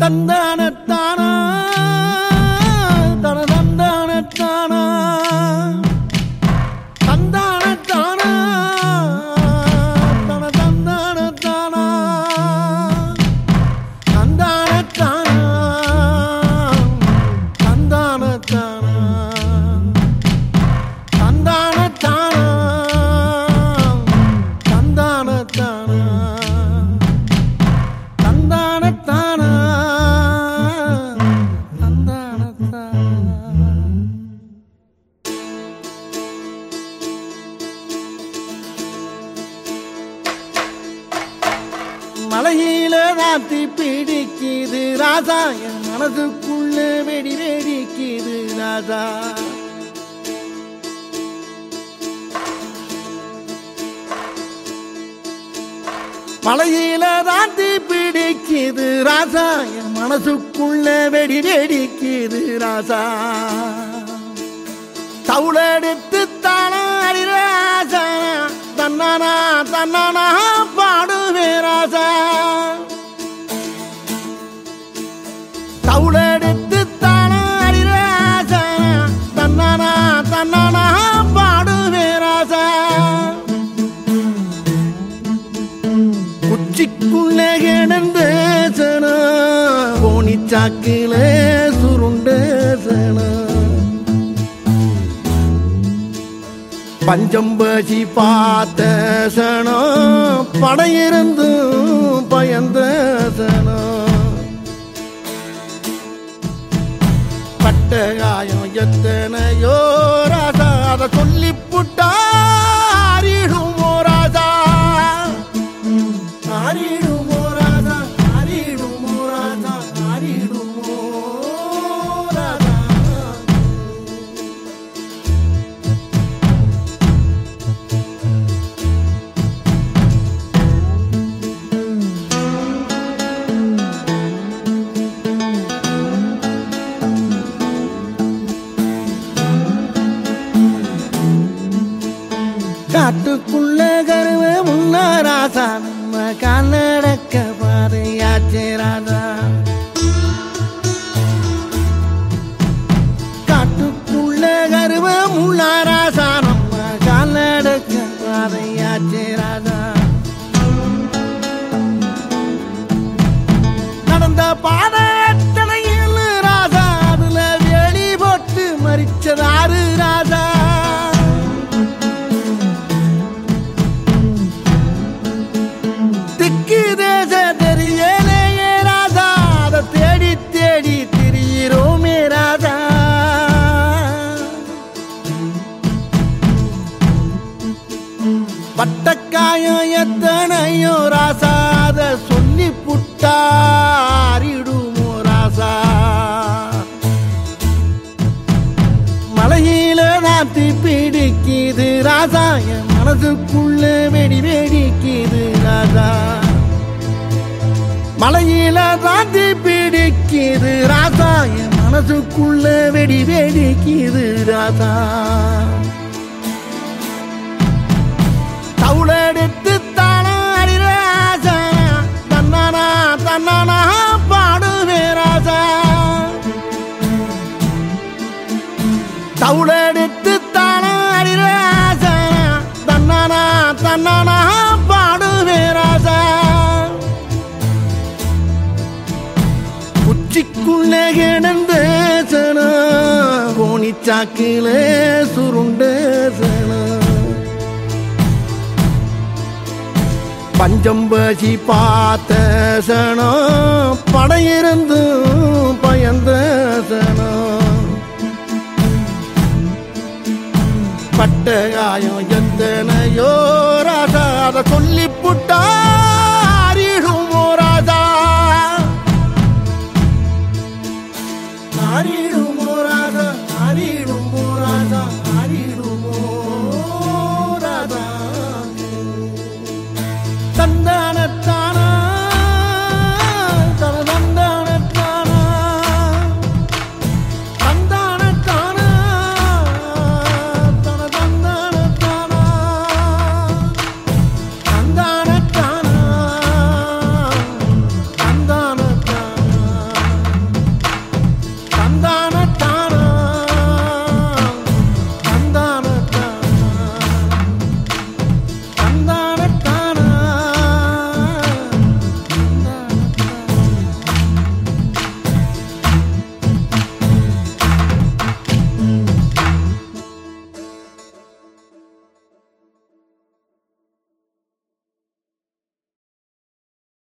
தந்தானத்தானா தன தந்தானத்தானா தந்தானத்தானா தன தந்தானத்தானா தந்தானத்தானா தந்தானத்தானா தந்தானத்தானா தந்தானத்தானா தந்தானத்தானா தந்தானத்தானா மலையில நாத்தி பிடிக்குது ராஜா என் மனதுக்குள்ள வெடி வெடிக்குது ராஜா மலையில தாண்டி பிடிக்குது ராசா என் மனசுக்குள்ள வெடி வெடிக்குது ராசா தவுளெடுத்து தானாடி ராசா தன்னானா தன்னானா பாடுவே ராசா தவுளெடுத்து தானாடி ராசா தன்னானா தன்னானா பாடுவே ராசா குச்சிக்குள்ள கிடந்து சனா கோணிச்சாக்கில சுருண்ட சனா பஞ்சம்பசி பார்த்த சனம் படையிருந்து பயந்த சனம் பட்ட காயம் எத்தனையோ ராசா அதை சொல்லி புட்டாரிடுமோ ராஜா ஆரிடுமோ ராஜா ஆரிடுமோ ராஜா ஆரிடுமோ ராஜா காட்டுக்குள்ள கருவ முன்னா ராசா நம்ம காலடக்க பாதையாச்சே ராஜா காட்டுக்குள்ள கருவ முன்னா ராசா நம்ம காலடக்க பாதையாச்சே ராஜா நடந்த பாதை எத்தனையில் ராஜா அதுல வெளி போட்டு மறிச்சதாரு ராஜா திக்கு தேச தெரியலையே ராஜா அதை தேடி தேடி திரியிறோமே ராஜா பட்டக்காயம் எத்தனையோ ராசா அதை சொல்லி புட்டாரிடுமோ ராசா மலையில நாத்தி பிடிக்குது ராஜா என் மனசுக்குள்ள வெடி வெடிக்குது ராஜா மலையில தாண்டி பிடிக்குது ராஜா என் மனசுக்குள்ள வெடி வெடிக்குது ராஜா தவுளெடுத்து தானாடி ராஜா தன்னானா தன்னானா பாடுவே ராஜா தவுளெடுத்து தானாடி ராஜா தன்னானா தன்னானா பாடுவே ராஜா உச்சிக்குள்ள கிடந்த சனா கோணிச்சாக்கில சுருண்ட சனா பஞ்சம்பசி பார்த்த சனம் படையிருந்து பயந்த சனம் பட்ட காயம் எத்தனையோ ராஜா அதை சொல்லி புட்டாரிடுமோ ராஜா ஆரிடுமோ ராஜா ஆரிடுமோ ராஜா